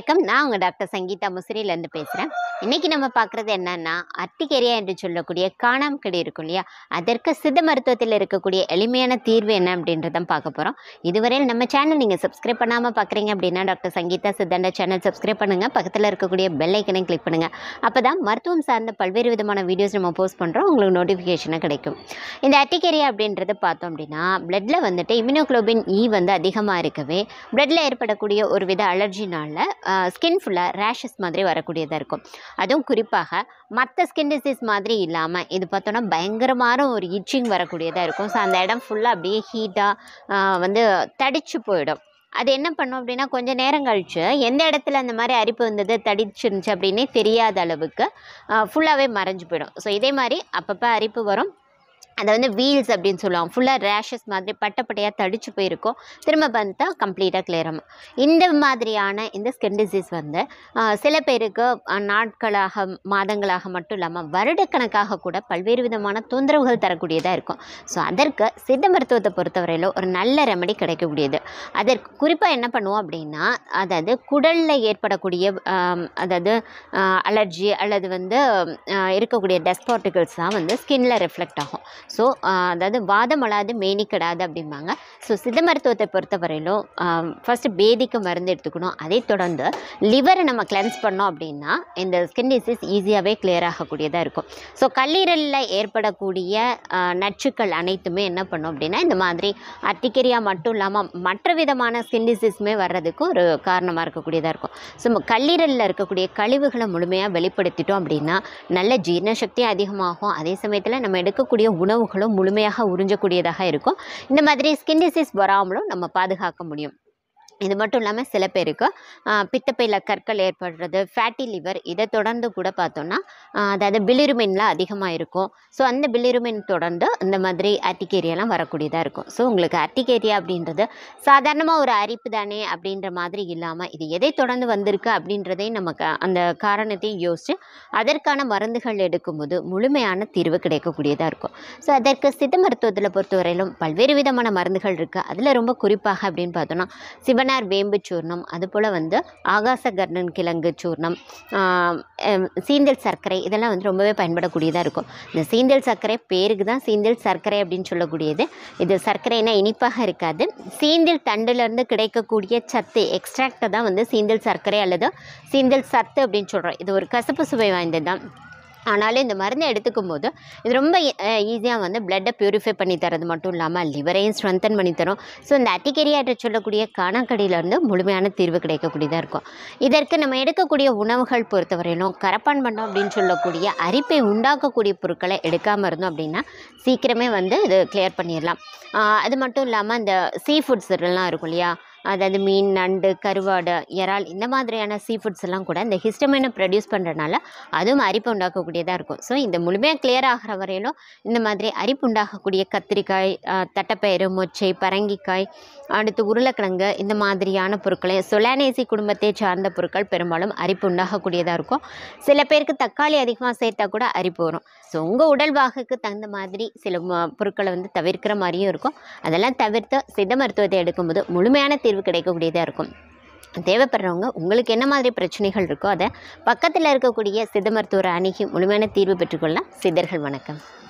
வணக்கம் நான் உங்கள் டாக்டர் சங்கீதா முசிறியிலேருந்து பேசுகிறேன் இன்றைக்கி நம்ம பார்க்குறது என்னன்னா அட்டிகேரியா என்று சொல்லக்கூடிய காணாம் கடி இருக்கும் இல்லையா அதற்கு சித்த மருத்துவத்தில் இருக்கக்கூடிய எளிமையான தீர்வு என்ன அப்படின்றத பார்க்க போகிறோம் இதுவரையில் நம்ம சேனல் நீங்கள் சப்ஸ்கிரைப் பண்ணாமல் பார்க்குறீங்க அப்படின்னா டாக்டர் சங்கீதா சித்தண்ட சேனல் சப்ஸ்கிரைப் பண்ணுங்கள் பக்கத்தில் இருக்கக்கூடிய பெல் ஐக்கனை கிளிக் பண்ணுங்கள் அப்போ தான் மருத்துவம் சார்ந்த பல்வேறு விதமான வீடியோஸ் நம்ம போஸ்ட் பண்ணுறோம் உங்களுக்கு நோட்டிஃபிகேஷனாக கிடைக்கும் இந்த அட்டிகேரியா அப்படின்றது பார்த்தோம் அப்படின்னா பிளட்டில் வந்துட்டு இம்யூனோக்ளோபின் இ வந்து அதிகமாக இருக்கவே பிளட்டில் ஏற்படக்கூடிய ஒரு வித அலர்ஜினால ஸ்கின் ஃபுல்லாக ரேஷஸ் மாதிரி வரக்கூடியதாக இருக்கும் அதுவும் குறிப்பாக மற்ற ஸ்கின் டிசீஸ் மாதிரி இல்லாமல் இது பார்த்தோன்னா பயங்கரமான ஒரு இச்சிங் வரக்கூடியதாக இருக்கும் ஸோ அந்த இடம் ஃபுல்லாக அப்படியே ஹீட்டாக வந்து தடிச்சு போயிடும் அது என்ன பண்ணும் அப்படின்னா கொஞ்சம் நேரம் கழிச்சு எந்த இடத்துல அந்த மாதிரி அரிப்பு வந்தது தடிச்சிருந்துச்சு அப்படின்னே தெரியாத அளவுக்கு ஃபுல்லாகவே மறைஞ்சு போயிடும் ஸோ இதே மாதிரி அப்பப்போ அரிப்பு வரும் அதை வந்து வீல்ஸ் அப்படின்னு சொல்லுவாங்க ஃபுல்லாக ரேஷஸ் மாதிரி பட்டப்பட்டையாக தடிச்சு போயிருக்கும் திரும்ப பார்த்தா கம்ப்ளீட்டாக கிளியர் ஆகும் இந்த மாதிரியான இந்த ஸ்கின் டிசீஸ் வந்து ஆஹ், சில பேருக்கு ஆஹ், நாட்களாக மாதங்களாக மட்டும் இல்லாமல் வருடக்கணக்காக கூட பல்வேறு விதமான தொந்தரவுகள் தரக்கூடியதாக இருக்கும் ஸோ அதற்கு சித்த மருத்துவத்தை பொறுத்தவரையில் ஒரு நல்ல ரெமெடி கிடைக்கக்கூடியது அதற்கு குறிப்பாக என்ன பண்ணுவோம் அப்படின்னா அதாவது குடலில் ஏற்படக்கூடிய ஆம், அதாவது அலர்ஜி அல்லது வந்து ஆஹ், இருக்கக்கூடிய டஸ்ட் பார்ட்டிகல்ஸ் தான் வந்து ஸ்கின்ல ரிஃப்ளெக்ட் ஆகும் ஸோ அதாவது வாதம் அழாது மேனி கெடாது அப்படிம்பாங்க ஸோ சித்த மருத்துவத்தை பொறுத்தவரையிலும் ஃபஸ்ட்டு பேதிக்கு மருந்து எடுத்துக்கணும் அதை தொடர்ந்து லிவரை நம்ம கிளென்ஸ் பண்ணோம் அப்படின்னா இந்த ஸ்கின் டிசீஸ் ஈஸியாகவே கிளியர் ஆகக்கூடியதாக இருக்கும் ஸோ கல்லீரலில் ஏற்படக்கூடிய ஆஹ், நச்சுக்கள் அனைத்துமே என்ன பண்ணும் அப்படின்னா இந்த மாதிரி அர்டிகேரியா மட்டும் இல்லாமல் மற்ற விதமான ஸ்கின் டிசீஸுமே வர்றதுக்கு ஒரு காரணமாக இருக்கக்கூடியதாக இருக்கும் ஸோ கல்லீரலில் இருக்கக்கூடிய கழிவுகளை முழுமையாக வெளிப்படுத்திட்டோம் அப்படின்னா நல்ல ஜீரண சக்தி அதிகமாகும் அதே சமயத்தில் நம்ம எடுக்கக்கூடிய உணவுகளும் முழுமையாக உறிஞ்சக்கூடியதாக இருக்கும் இந்த மாதிரி ஸ்கின் டிசீஸ் வராமலும் நம்ம பாதுகாக்க முடியும் இது மட்டும் இல்லாமல் சில பேருக்கு ஆஹ், பித்தப்பையில் கற்கள் ஏற்படுறது ஃபேட்டி லிவர் இதை தொடர்ந்து கூட பார்த்தோன்னா ஆஹ், அதாவது பிலிருமின்லாம் அதிகமாக இருக்கும் ஸோ அந்த பிலிருமின் தொடர்ந்து இந்த மாதிரி அர்டிகேரியாலாம் வரக்கூடியதாக இருக்கும் ஸோ உங்களுக்கு அர்டிகேரியா அப்படின்றது சாதாரணமாக ஒரு அரிப்பு தானே அப்படின்ற மாதிரி இல்லாமல் இது எதை தொடர்ந்து வந்திருக்கு அப்படின்றதையும் நமக்கு அந்த காரணத்தையும் யோசித்து அதற்கான மருந்துகள் எடுக்கும்போது முழுமையான தீர்வு கிடைக்கக்கூடியதாக இருக்கும் ஸோ அதற்கு சித்த மருத்துவத்தில் பொறுத்தவரையிலும் பல்வேறு விதமான மருந்துகள் இருக்குது அதில் ரொம்ப குறிப்பாக அப்படின்னு பார்த்தோன்னா சிவனார் வேம்பு சூர்ணம் அதுபோல் வந்து ஆகாச கர்ணன் கிழங்கு சூர்ணம் ஆம், எம், சீந்தல் சர்க்கரை இதெல்லாம் வந்து ரொம்பவே பயன்படக்கூடியதாக இருக்கும் இந்த சீந்தல் சர்க்கரை பேருக்கு தான் சீந்தல் சர்க்கரை அப்படின்னு சொல்லக்கூடியது இது சர்க்கரைனா இனிப்பாக இருக்காது சீந்தல் தண்டுலேருந்து கிடைக்கக்கூடிய சத்து எக்ஸ்ட்ராக்டை தான் வந்து சீந்தல் சர்க்கரை அல்லது சீந்தல் சத்து அப்படின்னு சொல்கிறோம் இது ஒரு கசப்பு சுவை வாய்ந்தது தான் ஆனாலும் இந்த மருந்தை எடுத்துக்கும் போது இது ரொம்ப ஈஸியாக வந்து பிளட்டை பியூரிஃபை பண்ணி தரது மட்டும் இல்லாமல் லிவரையும் ஸ்ட்ரென்தன் பண்ணி தரும் ஸோ இந்த அட்டிகேரியாட்ட சொல்லக்கூடிய காணாக்கடியிலேருந்து முழுமையான தீர்வு கிடைக்கக்கூடியதாக இருக்கும் இதற்கு நம்ம எடுக்கக்கூடிய உணவுகள் பொறுத்தவரையிலும் கரப்பான் பண்ணோம் அப்படின்னு சொல்லக்கூடிய அரிப்பை உண்டாக்கக்கூடிய பொருட்களை எடுக்காமல் இருந்தோம் அப்படின்னா சீக்கிரமே வந்து இது கிளியர் பண்ணிடலாம் ஆஹ் அது மட்டும் இல்லாமல் இந்த சீ ஃபுட்ஸ் எல்லாம் இருக்கும் இல்லையா அதாவது மீன் நண்டு கருவாடு இறால் இந்த மாதிரியான சீ ஃபுட்ஸ் எல்லாம் கூட இந்த ஹிஸ்டமினை ப்ரொடியூஸ் பண்ணுறனால அதுவும் அரிப்பு உண்டாக்கக்கூடியதாக இருக்கும் ஸோ இந்த முழுமையாக கிளியர் ஆகிற வரையிலும் இந்த மாதிரி அரிப்பு உண்டாகக்கூடிய கத்திரிக்காய் ஆஹ் தட்டைப்பயிறு மொச்சை பரங்கிக்காய் அடுத்து உருளைக்கிழங்கு இந்த மாதிரியான பொருட்களை சொலானேசி குடும்பத்தை சார்ந்த பொருட்கள் பெரும்பாலும் அரிப்பு உண்டாகக்கூடியதாக இருக்கும் சில பேருக்கு தக்காளி அதிகமாக சேர்த்தா கூட அரிப்பு வரும் ஸோ உங்கள் உடல் வாகுக்கு தகுந்த மாதிரி சில ம- பொருட்களை வந்து தவிர்க்கிற மாதிரியும் இருக்கும் அதெல்லாம் தவிர்த்து சித்த மருத்துவத்தை எடுக்கும்போது முழுமையான தீர்வு கிடைக்கக்கூடியதாக இருக்கும் தேவைப்படுறவங்க உங்களுக்கு என்ன மாதிரி பிரச்சனைகள் இருக்கோ அதை பக்கத்தில் இருக்கக்கூடிய சித்த மருத்துவரை அணுகி முழுமையான தீர்வு பெற்றுக்கொள்ளலாம் சித்தர்கள் வணக்கம்